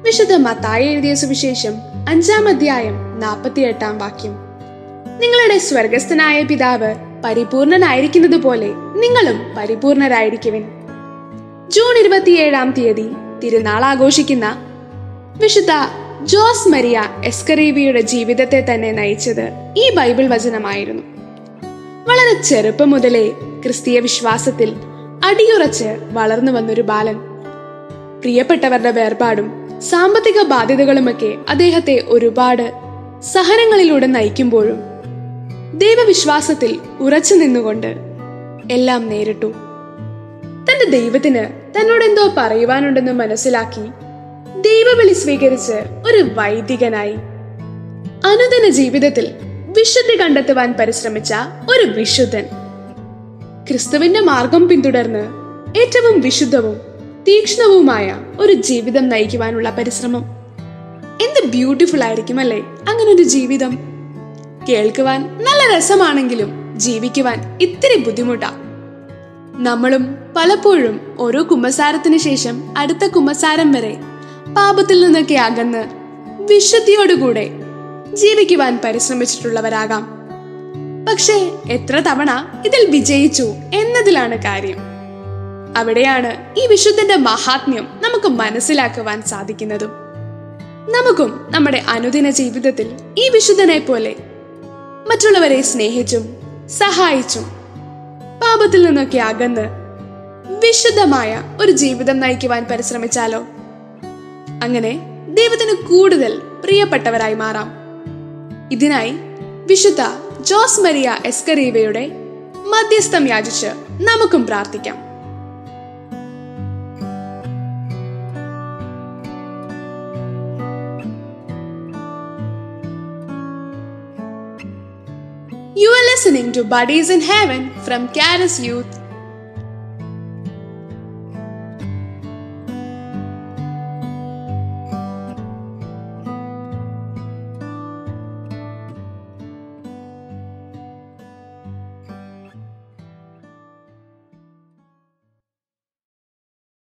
വിശുദ്ധ മത്തായി എഴുതിയ സുവിശേഷം അഞ്ചാം അധ്യായം നാൽപ്പത്തിയെട്ടാം വാക്യം നിങ്ങളുടെ സ്വർഗസ്ഥനായ പിതാവ് പരിപൂർണനായിരിക്കുന്നത് പോലെ നിങ്ങളും പരിപൂർണരായിരിക്കുവിൻ ജൂൺ ഇരുപത്തിയേഴാം തീയതി തിരുനാൾ ആഘോഷിക്കുന്ന വിശുദ്ധ ജോസ് മരിയ എസ്കറീവിയുടെ ജീവിതത്തെ തന്നെ നയിച്ചത് ഈ ബൈബിൾ വചനമായിരുന്നു വളരെ ചെറുപ്പം മുതലേ ക്രിസ്തീയ വിശ്വാസത്തിൽ അടിയുറച്ച് വളർന്നു വന്നൊരു ബാലൻ പ്രിയപ്പെട്ടവരുടെ വേർപാടും സാമ്പത്തിക ബാധ്യതകളുമൊക്കെ അദ്ദേഹത്തെ ഒരുപാട് സഹനങ്ങളിലൂടെ നയിക്കുമ്പോഴും ദൈവവിശ്വാസത്തിൽ ഉറച്ചു നിന്നുകൊണ്ട് എല്ലാം നേരിട്ടു തന്റെ ദൈവത്തിന് തന്നോട് എന്തോ പറയുവാനുണ്ടെന്ന് മനസ്സിലാക്കി ദൈവവിളി സ്വീകരിച്ച് ഒരു വൈദികനായി അനുദിന ജീവിതത്തിൽ വിശുദ്ധി കണ്ടെത്തുവാൻ പരിശ്രമിച്ച ഒരു വിശുദ്ധൻ ക്രിസ്തുവിന്റെ മാർഗം പിന്തുടർന്ന് ഏറ്റവും വിശുദ്ധവും തീക്ഷ്ണവുമായ ഒരു ജീവിതം നയിക്കുവാനുള്ള പരിശ്രമം എന്ത് ബ്യൂട്ടിഫുൾ ആയിരിക്കും അല്ലേ അങ്ങനെ ഒരു ജീവിതം കേൾക്കുവാൻ നല്ല രസമാണെങ്കിലും ജീവിക്കുവാൻ ഇത്തിരി ബുദ്ധിമുട്ടാ നമ്മളും പലപ്പോഴും ഓരോ കുമ്പസാരത്തിന് ശേഷം അടുത്ത കുമ്പസാരം വരെ പാപത്തിൽ നിന്നൊക്കെ അകന്ന് വിശുദ്ധിയോടുകൂടെ ജീവിക്കുവാൻ പരിശ്രമിച്ചിട്ടുള്ളവരാകാം പക്ഷേ എത്ര തവണ ഇതിൽ വിജയിച്ചു എന്നതിലാണ് കാര്യം അവിടെയാണ് ഈ വിശുദ്ധന്റെ മഹാത്മ്യം നമുക്ക് മനസ്സിലാക്കുവാൻ സാധിക്കുന്നതും നമുക്കും നമ്മുടെ അനുദിന ജീവിതത്തിൽ ഈ വിശുദ്ധനെ പോലെ മറ്റുള്ളവരെ സ്നേഹിച്ചും സഹായിച്ചും പാപത്തിൽ നിന്നൊക്കെ അകന്ന് വിശുദ്ധമായ ഒരു ജീവിതം നയിക്കുവാൻ പരിശ്രമിച്ചാലോ അങ്ങനെ ദൈവത്തിന് കൂടുതൽ പ്രിയപ്പെട്ടവരായി മാറാം ഇതിനായി വിശുദ്ധ ജോസ് മരിയ എസ്കറീവയുടെ മധ്യസ്ഥം യാചിച്ച് നമുക്കും പ്രാർത്ഥിക്കാം You are listening to Buddies in Heaven from Caris Youth